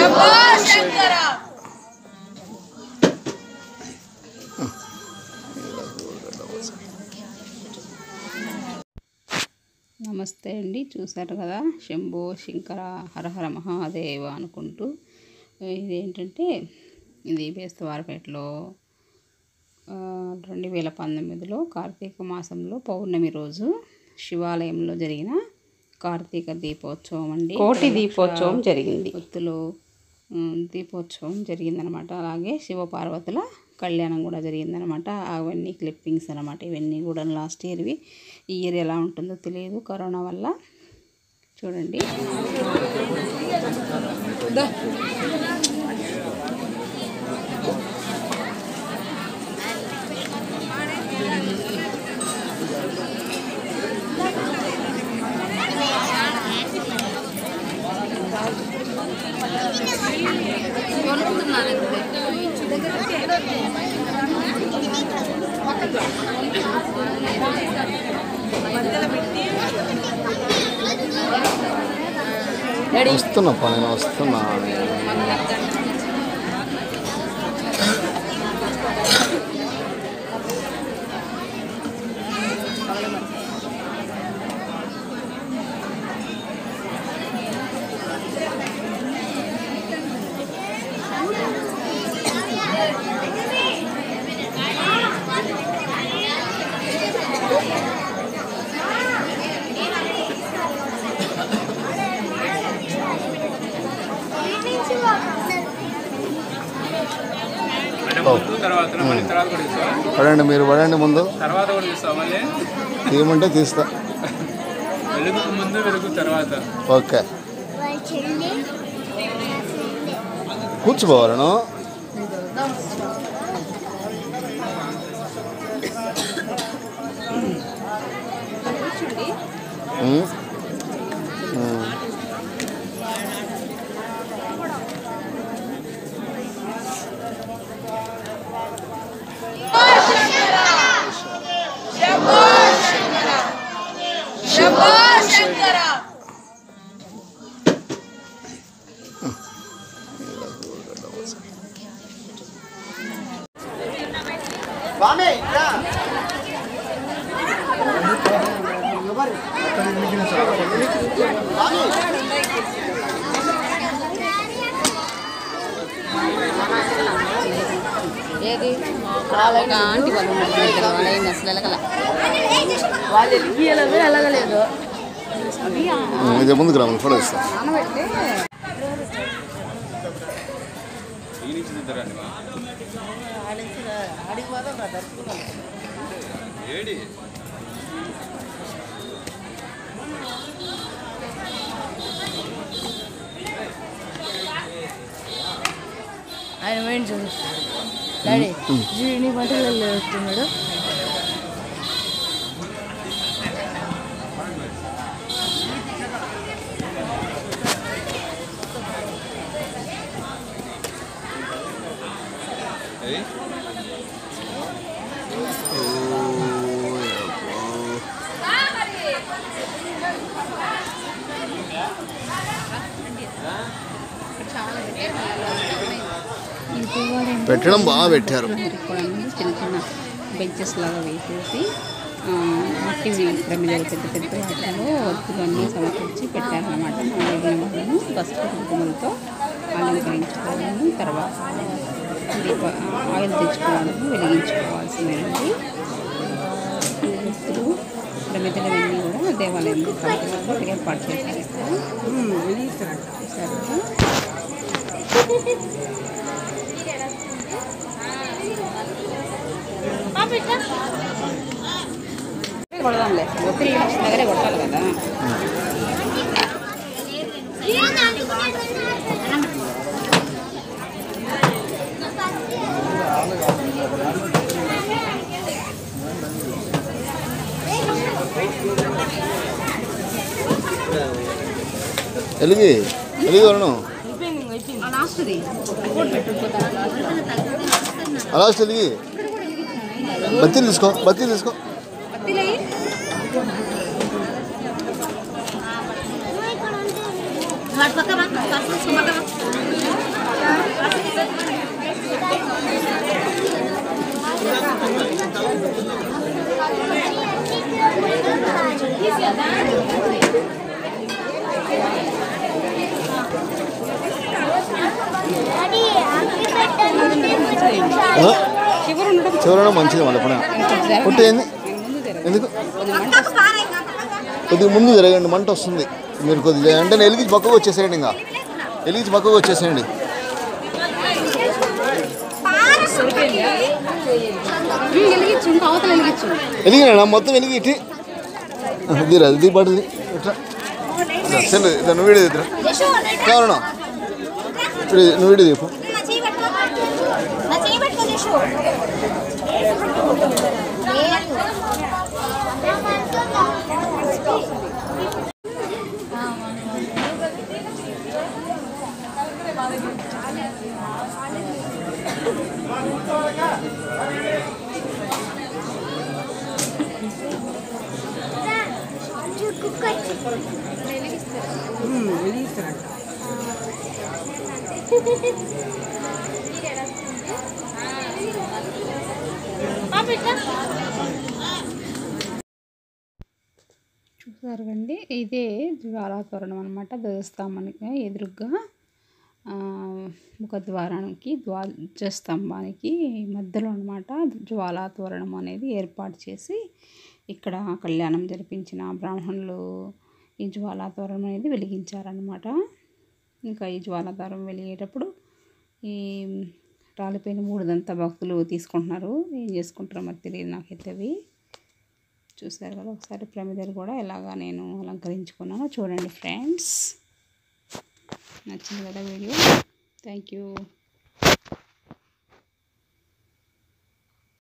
నమస్తే అండి చూశారు కదా శంభో శంకర హరహర మహాదేవ అనుకుంటూ ఇదేంటంటే ఇది బేస్తవారపేటలో ఆ, రెండు వేల పంతొమ్మిదిలో కార్తీక మాసంలో పౌర్ణమి రోజు శివాలయంలో జరిగిన కార్తీక దీపోత్సవం అండి కోటి దీపోత్సవం జరిగింది ఒత్తులు ఉమ్, దీపోత్సవం జరిగిందనమాట అలాగే శివపార్వతుల కళ్యాణం కూడా జరిగిందనమాట అవన్నీ క్లిప్పింగ్స్ అనమాట ఇవన్నీ కూడా లాస్ట్ ఇయర్వి ఈ ఇయర్ ఎలా ఉంటుందో తెలియదు కరోనా వల్ల చూడండి వస్తున్నా పా నేను వస్తున్నా ఓ, తర్వాత మళ్ళీ తర్వాత కూడా ఇస్తావా పడండి మీరు పడండి ముందు తర్వాత కూడా ఇస్తావా మళ్ళీ తీయమంటే తీస్తా వెలుగు ముందు వెలుగు తర్వాత ఓకే కూర్చోపోవాలను ఉమ్. ఉమ్. ఏది ఒక ఆంటీ వాళ్ళు ఉన్నారు ఇద్దరు వాళ్ళు అయింది అసలు ఎలగల వాళ్ళు ఎలిగియలేదు ఎలగలేదు ఉమ్, ఇది ముందుకు రా ఫోటో ఇస్తా నానబెట్టి ఈ నుంచి తిద్దరండి మా ఏడి ఆయన వేయండి చూడు డాడీ జీని బట్టలు వెళ్తున్నాడు ఏది పెట్టడం బాగా పెట్టారు కూడా చిన్న చిన్న బెంచెస్ లాగా వేసేసి ఆ, మట్టి ప్రమిదలు పెద్ద పెద్ద వాటిలో ఒత్తులన్నీ సమకూర్చి పెట్టారనమాట మిగిలిన వాళ్ళను పసుపు కుంకుమలతో అలంకరించుకోవాలని తర్వాత దీప ఆయిల్ తెచ్చుకోవాలని వెలిగించుకోవాల్సిందేనండి ఒత్తులు ప్రమిదలు ఇవన్నీ కూడా దేవాలయంలో కమిటీ ఏర్పాటు చేశారు చూసారు కదా? కొడదాంలే ఒత్తిడి వచ్చిన దగ్గరే కొట్టాలి కదా ఎలిగి ఎలిగి వరణం లాస్ట్ది అలా ఎలిగి బత్తీలు తీసుకో బత్తీలు తీసుకో ఆ? చివరి ఉండడం చివరన మంచిది మళ్ళీ పని పుట్టి ఏంది ఎందుకు కొద్దిగా ముందు జరగండి మంట వస్తుంది మీరు కొద్దిగా వెంటనే వెలిగించి పక్కకు వచ్చేసేయండి ఇంకా వెలిగించి పక్కకు వచ్చేసేయండి వెలిగించు ఇంకా అవతల వెలిగించు వెలిగినా మొత్తం వెలిగి ఇటు దీరా ఇది పడుతుంది ఇట్లా సెల్ నువ్వు వీడియో తీద్దురా కావాలన్నా ఇప్పుడు నువ్వు వీడియో తీపు చూసారు కండి ఇదే జ్వాలాతోరణం అనమాట ధ్వజస్తంభానికి ఎదురుగ్గా ఆ, ముఖద్వారానికి ధ్వజస్తంభానికి మధ్యలో అనమాట జ్వాలాతోరణం అనేది ఏర్పాటు చేసి ఇక్కడ కళ్యాణం జరిపించిన బ్రాహ్మణులు ఈ జ్వాలాతోరణం అనేది వెలిగించారనమాట ఇంకా ఈ జ్వాలాతోరణం వెలిగేటప్పుడు ఈ రాలిపోయిన మూడుదంతా భక్తులు తీసుకుంటున్నారు ఏం చేసుకుంటారో మరి తెలియదు నాకైతే అవి చూసారు కదా ఒకసారి ప్రమిదలు కూడా ఎలాగా నేను అలంకరించుకున్నానో చూడండి ఫ్రెండ్స్ నచ్చింది కదా వీడియో థ్యాంక్ యూ